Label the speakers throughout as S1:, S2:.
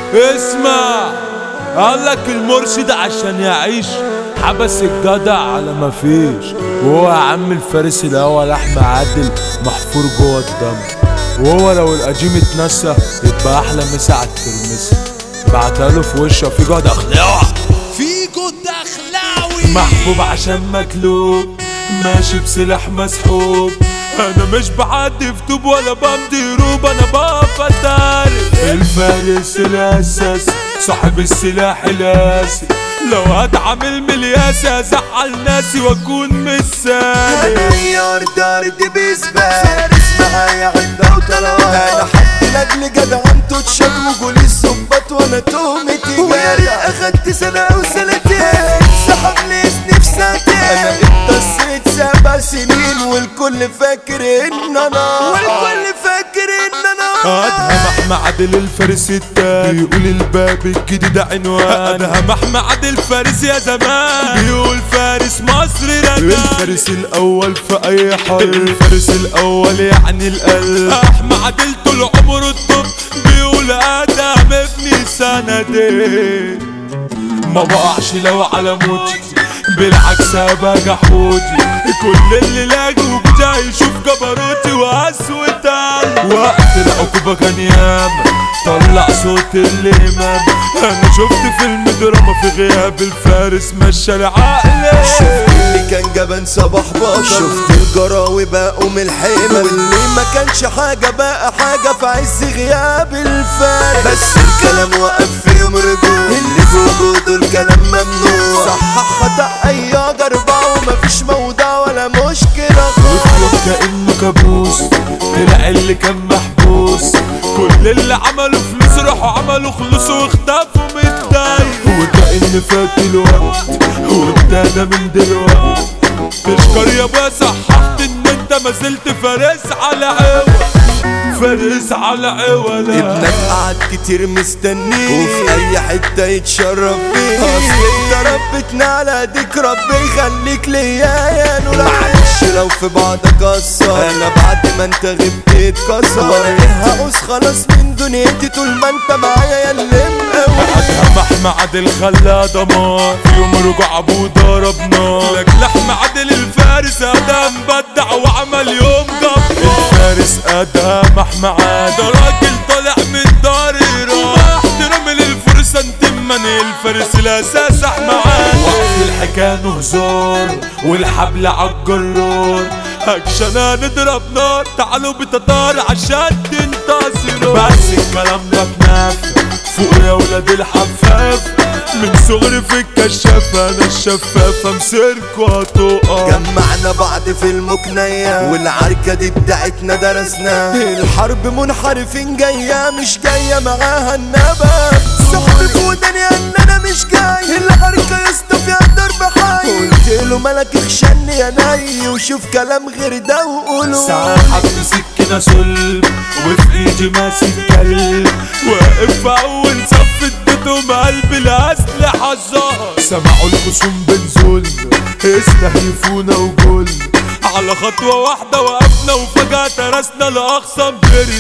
S1: اسمع قالك المرشد عشان يعيش حبس الجدع على ما فيش وهو يا عم الفارس الاول احمد عادل محفور جوه الدم وهو لو القديم اتنسى يبقى احلى مسا على الترمسة بعتها له في وشه في جدع خلاوة
S2: فيجو الدخلاوي
S1: محبوب عشان مكلوب ماشي بسلاح مسحوب انا مش بعدي في طوب ولا بمضي روب انا بقف اتاري الفارس الاساس صاحب السلاح الاسي لو هتعامل ملياسي ازعل ناسي واكون مثالي
S3: غير دارد بيسبان فارس معايا عدة وطلال انا حد لاجل جدع انتو تشد وجولي الصبات وانا تهمتي ويا ريت اخدت سنة او سنتين سحب لي سني في سنتين انا اتصيت سبع سنين والكل فاكر ان انا والكل فاكر ان انا
S1: ادهم احمد عادل الفارس التاني بيقول الباب الجديد عنوان ادهم احمد عادل فارس يا زمان بيقول فارس مصر رجال الفارس الاول في اي حرب الفارس الاول يعني القلب احمد عادل طول عمره الطب بيقول ادهم ابني سندين ما بقعش لو على موتي بالعكس ابقى جحودي كل اللي لاقي وجاي يشوف جبروتي وقسوة قلبي وقت العقوبة كان ياما طلع صوت الامام انا شفت فيلم دراما في غياب الفارس مشى العقل
S3: شفت اللي كان جبان صباح بطل شفت الجراوي بقوا من الحمل واللي ما كانش حاجة بقى حاجة في عز غياب الفارس بس الكلام وقف في يوم رجوع اللي في وجوده الكلام ممنوع صحح خطأ أي ضربة ومفيش موضع ولا مشكلة خالص
S1: كأنه كابوس طلع اللي كان محبوس كل اللي عملوا فلوس راحوا عملوا خلوص واختفوا من الداي وكأن فات الوقت وابتدى من دلوقت تشكر يا ابويا صححت ان انت ما زلت فارس على عوض فارس على عوض
S3: ابنك قعد كتير مستنيه وفي اي حتة يتشرف بيه اصل انت ربتنا على ايديك ربي يخليك ليا يا نور معلش لو في بعضك قصر انا بعد ما انت غبت اتكسر وانا ايه هقوس خلاص من دنيتي طول ما انت معايا يا اللي مقوي
S1: ادهم احمد عادل خلى دمار في يوم رجع ابوه ضرب نار لاجل احمد عادل الفارس ادم بدع وعمل يوم جبار الفارس ادم احمد عادل راجل طالع من دار ايران احترام للفرصه انت من الفارس الاساس احمد عادل وقت الحكايه هزار والحبل عالجرار اكشن هنضرب نار تعالوا بتتار عشان تنتصروا بس الكلام ده بنفع فوق يا ولاد الحفاف من صغري في الكشاف انا الشفاف امسكوا هتقع
S3: جمعنا بعض في المكنية والعركة دي بتاعتنا درسنا الحرب منحرفين جاية مش جاية معاها النبى صاحبي في وداني ان انا مش جاي العركة يا اسطى فيها ضرب حي قلت له مالك اخشني يا ني وشوف كلام غير ده وقوله
S1: ساحب سكينة صلب وفي ايدي ماسك كلب واقف في اول صف اديتهم قلبي الاسلحة الظهر سمعوا الخصوم بنزول استهيفونا وجول على خطوة واحدة وقفنا وفجأة ترسنا لأقصى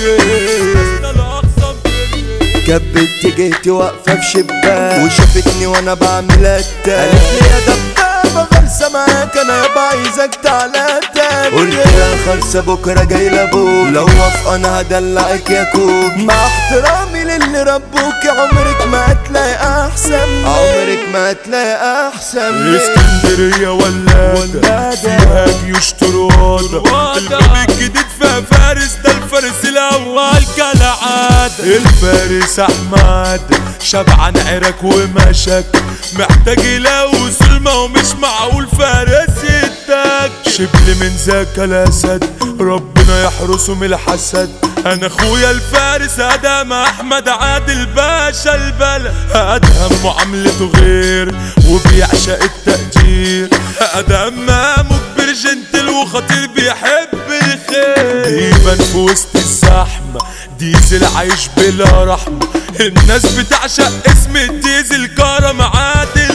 S1: بريق لأقصى بريق
S3: كانت بنت جهتي واقفة في شباك وشافتني وانا بعمل التاني قالت لي يا دبابة خالصة معاك انا يابا عايزك تعالى تاني قلت لها خالصة بكرة جاي لابوك لو وافقة انا هدلعك يا كوك مع احترامي للي ربوك عمرك ما هتلاقي احسن مني. عمرك ما هتلاقي احسن مني.
S1: اسكندرية ولادة فيها جيوش طروادة الباب الجديد فيها فارس ده الفارس الأول كالعادة الفارس أحمد شبعان عرك ومشك محتاج يلاقي سلمة ومش معقول فارس يتاك شبل من ذاك الأسد ربنا يحرسه من الحسد انا اخويا الفارس ادم احمد عادل باشا البلد ادهم معاملته غير وبيعشق التقدير ادهم مامه كبير جنتل وخطير بيحب الخير يبان في وسط الزحمه ديزل عايش بلا رحمه الناس بتعشق اسم الديزل كرم عادل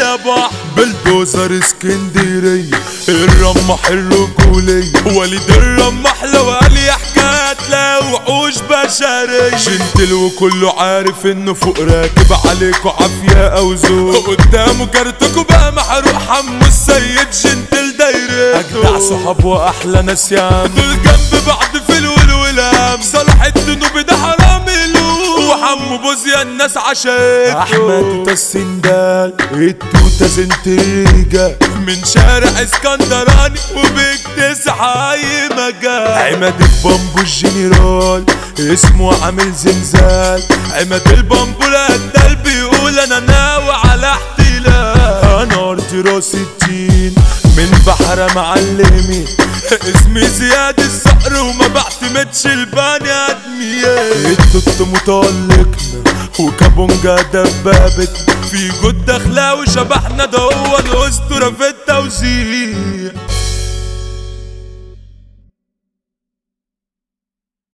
S1: يا بحر بلدوزر اسكندرية الرمح الرجولية وليد الرمح لو قال يا حكاية لا وحوش بشرية جنتل وكله عارف انه فوق راكب عليكوا عافية او ذوق قدامه كارتكوا بقى محروق حمو السيد جنتل دايرته اجدع صحاب واحلى ناس يا عم دول جنب بعض في الولولام صلاح الذنوب ده حرام له وحمو بوزيا الناس عشان احمد السندال التوته زنتيجا من شارع اسكندراني وبيك تسعة اي مجال عماد البامبو الجنرال اسمه عامل زلزال عماد البامبو القتال بيقول انا ناوي على احتلال انا ارض راس الدين من بحر معلمي اسمي زياد الصقر وما بعتمدش البني ادمية التوت مطلقنا وكابونجا دبابت في جود دخلاوي شبحنا ده هو الاسطوره في التوزيع